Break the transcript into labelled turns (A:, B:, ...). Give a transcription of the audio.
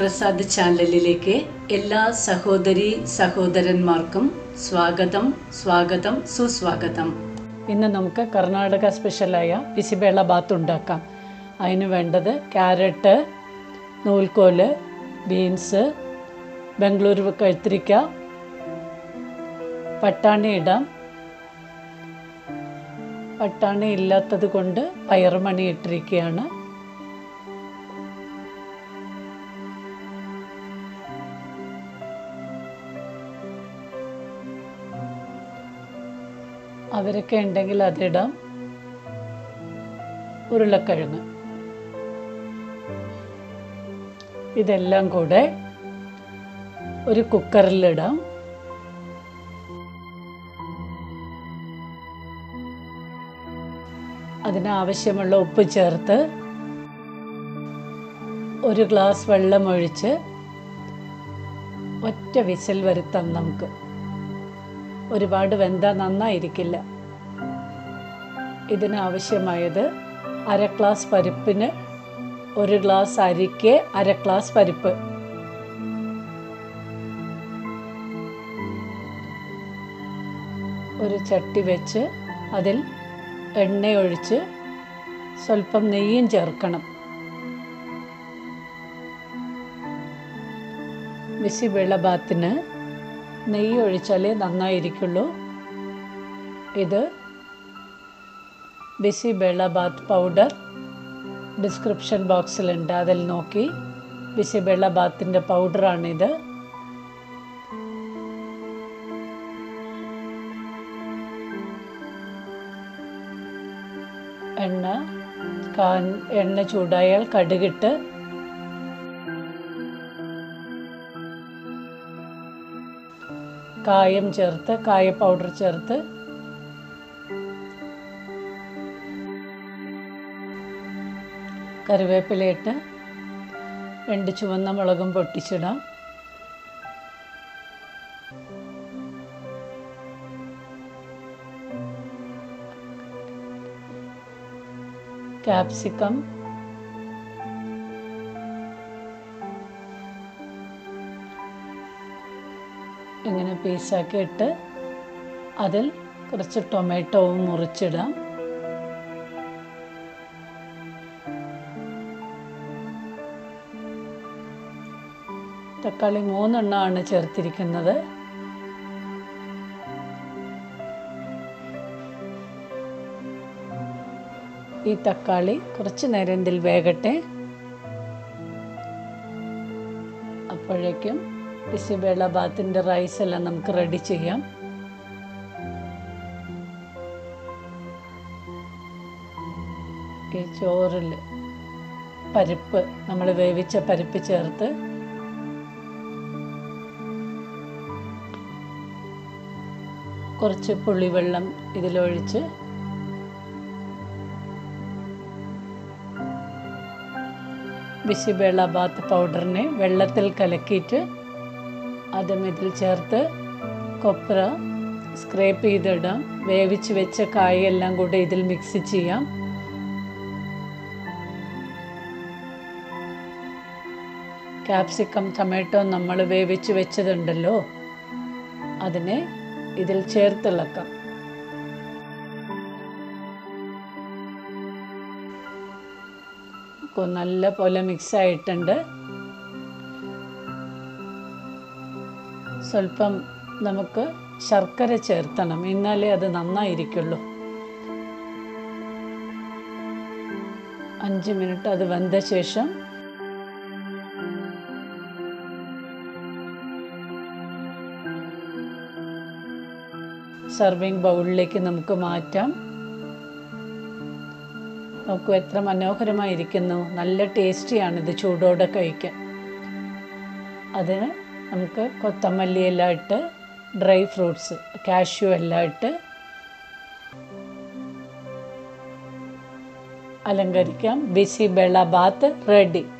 A: പ്രസാദ് ചാനലിലേക്ക് എല്ലാ സഹോദരി സഹോദരന്മാർക്കും സ്വാഗതം സ്വാഗതം സുസ്വാഗതം ഇന്ന് നമുക്ക് കർണാടക സ്പെഷ്യലായ പിസിബേള ബാത്ത് ഉണ്ടാക്കാം അതിന് വേണ്ടത് ക്യാരറ്റ് നൂൽക്കോല് ബീൻസ് ബംഗളൂരു കഴുത്തിരിക്ക പട്ടാണി ഇടാം പട്ടാണി ഇല്ലാത്തത് കൊണ്ട് പയറുമണി ഇട്ടിരിക്കുകയാണ് അവരൊക്കെ ഉണ്ടെങ്കിൽ അതിടാം ഉരുളക്കിഴങ്ങ് ഇതെല്ലാം കൂടെ ഒരു കുക്കറിലിടാം അതിനാവശ്യമുള്ള ഉപ്പ് ചേർത്ത് ഒരു ഗ്ലാസ് വെള്ളം ഒഴിച്ച് ഒറ്റ വിസിൽ വരുത്താം നമുക്ക് ഒരുപാട് വെന്ത നന്നായിരിക്കില്ല ഇതിനാവശ്യമായത് അര ഗ്ലാസ് പരിപ്പിന് ഒരു ഗ്ലാസ് അരിക്ക് അര ഗ്ലാസ് പരിപ്പ് ഒരു ചട്ടി വെച്ച് അതിൽ എണ്ണയൊഴിച്ച് സ്വല്പം നെയ്യും ചേർക്കണം വിസി വെള്ളബാത്തിന് നെയ്യ് ഒഴിച്ചാലേ നന്നായിരിക്കുള്ളൂ ഇത് ബിസി ബെള്ളബാത്ത് പൗഡർ ഡിസ്ക്രിപ്ഷൻ ബോക്സിലുണ്ട് അതിൽ നോക്കി ബിസി ബെള്ളബാത്തിൻ്റെ പൗഡറാണിത് എണ്ണ കാൻ എണ്ണ ചൂടായാൽ കടുകിട്ട് കായം ചേർത്ത് കായ പൗഡർ ചേർത്ത് കറിവേപ്പിലയിട്ട് രണ്ട് ചുവന്ന മുളകും പൊട്ടിച്ചിടാം ക്യാപ്സിക്കം ഇങ്ങനെ പീസാക്കി ഇട്ട് അതിൽ കുറച്ച് ടൊമാറ്റോവും മുറിച്ചിടാം തക്കാളി മൂന്നെണ്ണമാണ് ചേർത്തിരിക്കുന്നത് ഈ തക്കാളി കുറച്ച് നേരം ഇതിൽ വേകട്ടെ അപ്പോഴേക്കും പിസിബേള ബാത്തിൻ്റെ റൈസ് എല്ലാം നമുക്ക് റെഡി ചെയ്യാം ഈ ചോറിൽ പരിപ്പ് നമ്മൾ വേവിച്ച പരിപ്പ് ചേർത്ത് കുറച്ച് പുളിവെള്ളം ഇതിലൊഴിച്ച് ബിസിബേള ബാത്ത് പൗഡറിനെ വെള്ളത്തിൽ കലക്കിയിട്ട് അതും ഇതിൽ ചേർത്ത് കൊപ്ര സ്ക്രേപ്പ് ചെയ്തിടാം വേവിച്ച് വെച്ച കായെല്ലാം കൂടെ ഇതിൽ മിക്സ് ചെയ്യാം ക്യാപ്സിക്കം ടൊമാറ്റോ നമ്മൾ വേവിച്ച് വെച്ചതുണ്ടല്ലോ അതിനെ ഇതിൽ ചേർത്തിളക്കാം നല്ല പോലെ മിക്സ് ആയിട്ടുണ്ട് സ്വല്പം നമുക്ക് ശർക്കര ചേർത്തണം എന്നാലേ അത് നന്നായിരിക്കുള്ളൂ അഞ്ച് മിനിറ്റ് അത് വെന്ത ശേഷം സർവിങ് ബൗളിലേക്ക് നമുക്ക് മാറ്റാം നോക്കൂ എത്ര മനോഹരമായിരിക്കുന്നു നല്ല ടേസ്റ്റിയാണ് ഇത് ചൂടോടെ കഴിക്കാൻ അതിന് നമുക്ക് കൊത്തമല്ലി എല്ലാം ഇട്ട് ഡ്രൈ ഫ്രൂട്ട്സ് കാഷ്യൂ എല്ലാം ഇട്ട് അലങ്കരിക്കാം ബിസി ബെള ബാത്ത് റെഡി